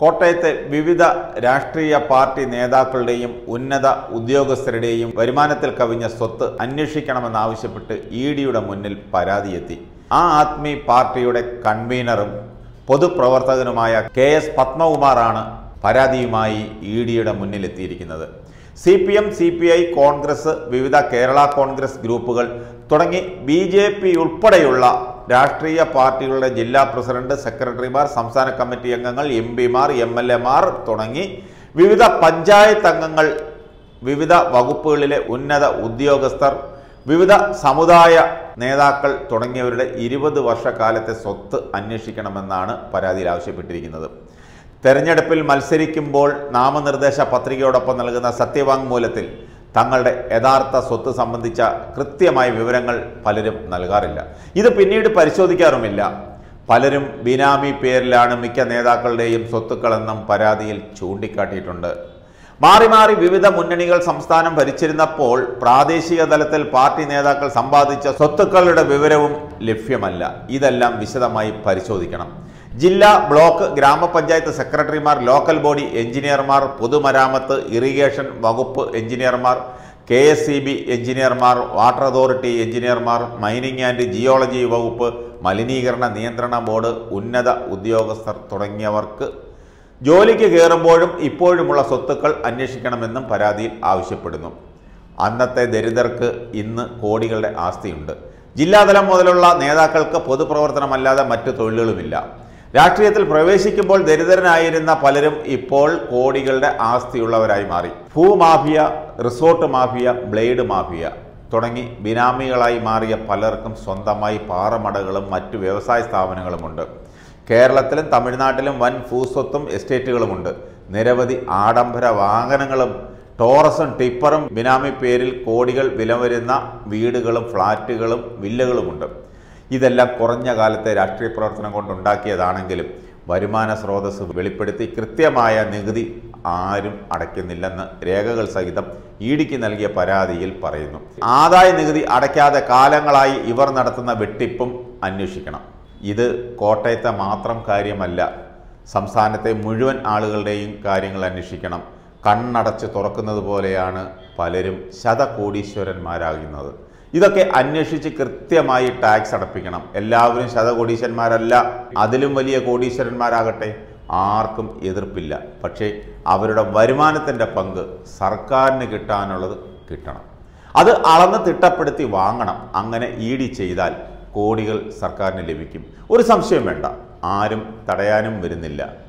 കോട്ടയത്തെ വിവിധ രാഷ്ട്രീയ പാർട്ടി നേതാക്കളുടെയും ഉന്നത ഉദ്യോഗസ്ഥരുടെയും വരുമാനത്തിൽ കവിഞ്ഞ സ്വത്ത് അന്വേഷിക്കണമെന്നാവശ്യപ്പെട്ട് ഇ ഡിയുടെ മുന്നിൽ പരാതിയെത്തി ആ ആദ്മി പാർട്ടിയുടെ കൺവീനറും പൊതുപ്രവർത്തകനുമായ കെ എസ് പത്മകുമാറാണ് പരാതിയുമായി ഇ ഡിയുടെ മുന്നിലെത്തിയിരിക്കുന്നത് C P M C P I Congress വിവിധ കേരള കോൺഗ്രസ് ഗ്രൂപ്പുകൾ തുടങ്ങി ബി ജെ പി ഉൾപ്പെടെയുള്ള രാഷ്ട്രീയ പാർട്ടികളുടെ ജില്ലാ പ്രസിഡന്റ് സെക്രട്ടറിമാർ സംസ്ഥാന കമ്മിറ്റി അംഗങ്ങൾ എം പിമാർ എം എൽ എമാർ തുടങ്ങി വിവിധ പഞ്ചായത്ത് അംഗങ്ങൾ വിവിധ വകുപ്പുകളിലെ ഉന്നത ഉദ്യോഗസ്ഥർ വിവിധ സമുദായ നേതാക്കൾ തുടങ്ങിയവരുടെ ഇരുപത് വർഷക്കാലത്തെ സ്വത്ത് അന്വേഷിക്കണമെന്നാണ് പരാതിയിൽ ആവശ്യപ്പെട്ടിരിക്കുന്നത് തെരഞ്ഞെടുപ്പിൽ മത്സരിക്കുമ്പോൾ നാമനിർദ്ദേശ പത്രികയോടൊപ്പം നൽകുന്ന സത്യവാങ്മൂലത്തിൽ തങ്ങളുടെ യഥാർത്ഥ സ്വത്ത് സംബന്ധിച്ച കൃത്യമായ വിവരങ്ങൾ പലരും നൽകാറില്ല ഇത് പിന്നീട് പരിശോധിക്കാറുമില്ല പലരും ബിനാമി പേരിലാണ് മിക്ക നേതാക്കളുടെയും സ്വത്തുക്കളെന്നും പരാതിയിൽ ചൂണ്ടിക്കാട്ടിയിട്ടുണ്ട് മാറി മാറി വിവിധ മുന്നണികൾ സംസ്ഥാനം ഭരിച്ചിരുന്നപ്പോൾ പ്രാദേശിക തലത്തിൽ പാർട്ടി നേതാക്കൾ സമ്പാദിച്ച സ്വത്തുക്കളുടെ വിവരവും ലഭ്യമല്ല ഇതെല്ലാം വിശദമായി പരിശോധിക്കണം ജില്ലാ ബ്ലോക്ക് ഗ്രാമപഞ്ചായത്ത് സെക്രട്ടറിമാർ ലോക്കൽ ബോഡി എഞ്ചിനീയർമാർ പൊതുമരാമത്ത് ഇറിഗേഷൻ വകുപ്പ് എഞ്ചിനീയർമാർ കെ എസ് സി ബി എഞ്ചിനീയർമാർ വാട്ടർ അതോറിറ്റി എഞ്ചിനീയർമാർ മൈനിങ് ആൻഡ് ജിയോളജി വകുപ്പ് മലിനീകരണ നിയന്ത്രണ ബോർഡ് ഉന്നത ഉദ്യോഗസ്ഥർ തുടങ്ങിയവർക്ക് ജോലിക്ക് കയറുമ്പോഴും ഇപ്പോഴുമുള്ള സ്വത്തുക്കൾ അന്വേഷിക്കണമെന്നും പരാതിയിൽ ആവശ്യപ്പെടുന്നു അന്നത്തെ ദരിദ്രർക്ക് ഇന്ന് കോടികളുടെ ആസ്തിയുണ്ട് ജില്ലാതലം മുതലുള്ള നേതാക്കൾക്ക് പൊതുപ്രവർത്തനമല്ലാതെ മറ്റു തൊഴിലുകളുമില്ല രാഷ്ട്രീയത്തിൽ പ്രവേശിക്കുമ്പോൾ ദരിദ്രനായിരുന്ന പലരും ഇപ്പോൾ കോടികളുടെ ആസ്തിയുള്ളവരായി മാറി ഭൂമാഫിയ റിസോർട്ട് മാഫിയ ബ്ലേഡ് മാഫിയ തുടങ്ങി ബിനാമികളായി മാറിയ പലർക്കും സ്വന്തമായി പാറമടകളും മറ്റു വ്യവസായ സ്ഥാപനങ്ങളുമുണ്ട് കേരളത്തിലും തമിഴ്നാട്ടിലും വൻ ഭൂസ്വത്തും എസ്റ്റേറ്റുകളുമുണ്ട് നിരവധി ആഡംബര വാഹനങ്ങളും ടോറസും ടിപ്പറും ബിനാമി പേരിൽ കോടികൾ വില വരുന്ന വീടുകളും ഫ്ളാറ്റുകളും വില്ലകളുമുണ്ട് ഇതെല്ലാം കുറഞ്ഞ കാലത്തെ രാഷ്ട്രീയ പ്രവർത്തനം കൊണ്ടുണ്ടാക്കിയതാണെങ്കിലും വരുമാന സ്രോതസ് വെളിപ്പെടുത്തി കൃത്യമായ നികുതി ആരും അടയ്ക്കുന്നില്ലെന്ന് രേഖകൾ സഹിതം ഇഡിക്ക് നൽകിയ പരാതിയിൽ പറയുന്നു ആദായ നികുതി അടയ്ക്കാതെ കാലങ്ങളായി ഇവർ നടത്തുന്ന വെട്ടിപ്പും അന്വേഷിക്കണം ഇത് കോട്ടയത്തെ മാത്രം കാര്യമല്ല സംസ്ഥാനത്തെ മുഴുവൻ ആളുകളുടെയും കാര്യങ്ങൾ അന്വേഷിക്കണം കണ്ണടച്ച് തുറക്കുന്നത് പോലെയാണ് പലരും ശതകോടീശ്വരന്മാരാകുന്നത് ഇതൊക്കെ അന്വേഷിച്ച് കൃത്യമായി ടാക്സ് അടപ്പിക്കണം എല്ലാവരും ശതകോടീശ്വരന്മാരല്ല അതിലും വലിയ കോടീശ്വരന്മാരാകട്ടെ ആർക്കും എതിർപ്പില്ല പക്ഷേ അവരുടെ വരുമാനത്തിൻ്റെ പങ്ക് സർക്കാരിന് കിട്ടാനുള്ളത് കിട്ടണം അത് അളന്ന് തിട്ടപ്പെടുത്തി വാങ്ങണം അങ്ങനെ ഇ ഡി ചെയ്താൽ കോടികൾ സർക്കാരിന് ലഭിക്കും ഒരു സംശയം വേണ്ട ആരും തടയാനും വരുന്നില്ല